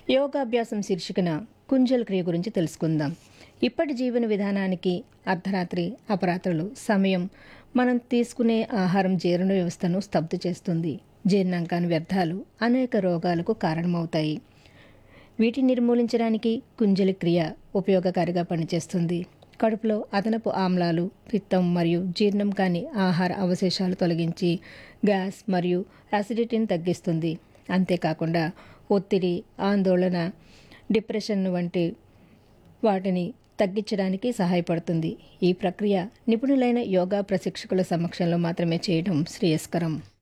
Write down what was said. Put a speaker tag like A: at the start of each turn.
A: యోగాభ్యాసం శీర్షికన కుంజల్ క్రియ గురించి తెలుసుకుందాం ఇప్పటి జీవన విధానానికి అర్ధరాత్రి అపరాత్రులు సమయం మనం తీసుకునే ఆహారం జీర్ణ వ్యవస్థను స్తబ్దు చేస్తుంది జీర్ణాంకాన్ని వ్యర్థాలు అనేక రోగాలకు కారణమవుతాయి వీటిని నిర్మూలించడానికి కుంజలి క్రియ ఉపయోగకారిగా పనిచేస్తుంది కడుపులో అదనపు ఆమ్లాలు పిత్తం మరియు జీర్ణం కాని ఆహార అవశేషాలు తొలగించి గ్యాస్ మరియు యాసిడిటీని తగ్గిస్తుంది అంతేకాకుండా ఒత్తిడి ఆందోళన డిప్రెషన్ వంటి వాటిని తగ్గించడానికి సహాయపడుతుంది ఈ ప్రక్రియ నిపుణులైన యోగా ప్రశిక్షకుల సమక్షంలో మాత్రమే చేయడం శ్రేయస్కరం